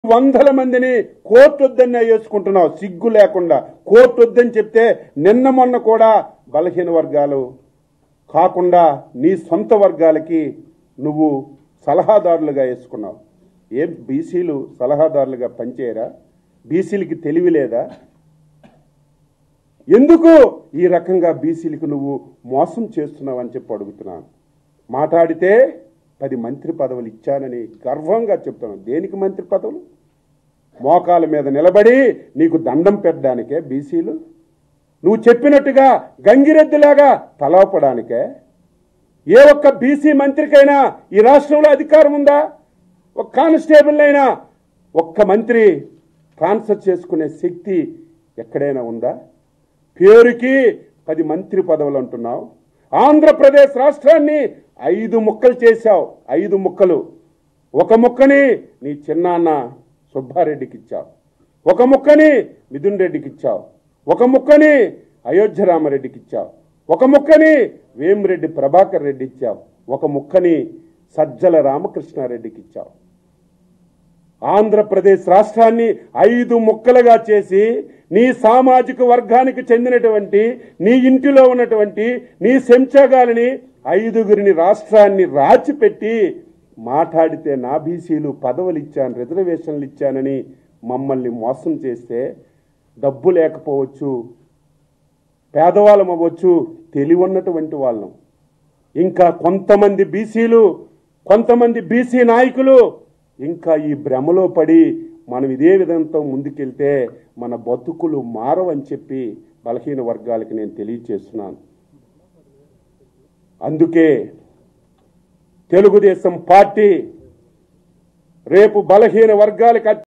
వందల మందిని కోర్టు వద్దని వేసుకుంటున్నావు సిగ్గు లేకుండా కోర్టు వద్దని చెప్తే నిన్న మొన్న కూడా బలహీన వర్గాలు కాకుండా నీ సొంత వర్గాలకి నువ్వు సలహాదారులుగా వేసుకున్నావు ఏం బీసీలు సలహాదారులుగా పనిచేయరా బీసీలకి తెలివి లేదా ఎందుకు ఈ రకంగా బీసీలకు నువ్వు మోసం చేస్తున్నావు అని చెప్పి అడుగుతున్నాను మాట్లాడితే పది మంత్రి పదవులు ఇచ్చానని గర్వంగా చెప్తున్నాను దేనికి మంత్రి పదవులు మోకాల మీద నిలబడి నీకు దండం పెట్టడానికే బీసీలు నువ్వు చెప్పినట్టుగా గంగిరెద్దులాగా తలవపడానికే ఏ ఒక్క బీసీ మంత్రికైనా ఈ రాష్ట్రంలో అధికారం ఉందా ఒక కానిస్టేబుల్ అయినా ఒక్క మంత్రి ట్రాన్స్ఫర్ చేసుకునే శక్తి ఎక్కడైనా ఉందా పేరుకి పది మంత్రి పదవులు అంటున్నావు ఆంధ్రప్రదేశ్ రాష్ట్రాన్ని ఐదు ముక్కలు చేశావు ఐదు ముక్కలు ఒక ముక్కని నీ చిన్నాన్న సుబ్బారెడ్డికి ఇచ్చావు ఒక ముక్కని మిథున్ రెడ్డికి ఇచ్చావు ఒక ముక్కని అయోధ్య రామరెడ్డికి ఇచ్చావు ఒక ముక్కని వేమిరెడ్డి ప్రభాకర్ రెడ్డి ఇచ్చావు ఒక ముక్కని సజ్జల రామకృష్ణారెడ్డికి ఇచ్చావు ఆంధ్రప్రదేశ్ రాష్ట్రాన్ని ఐదు ముక్కలుగా చేసి నీ సామాజిక వర్గానికి చెందినటువంటి నీ ఇంటిలో ఉన్నటువంటి నీ శంచగాలని ఐదుగురిని రాష్ట్రాన్ని రాచిపెట్టి మాట్లాడితే నా బీసీలు పదవులు ఇచ్చాను రిజర్వేషన్లు ఇచ్చానని మమ్మల్ని మోసం చేస్తే డబ్బు లేకపోవచ్చు పేదవాళ్ళం అవ్వచ్చు తెలివి ఉన్నటువంటి వాళ్ళం ఇంకా కొంతమంది బీసీలు కొంతమంది బీసీ నాయకులు ఇంకా ఈ భ్రమలో పడి మనం ఇదే విధంతో ముందుకెళ్తే మన బతుకులు మారవని చెప్పి బలహీన వర్గాలకి నేను తెలియచేస్తున్నాను అందుకే తెలుగుదేశం పార్టీ రేపు బలహీన వర్గాలకు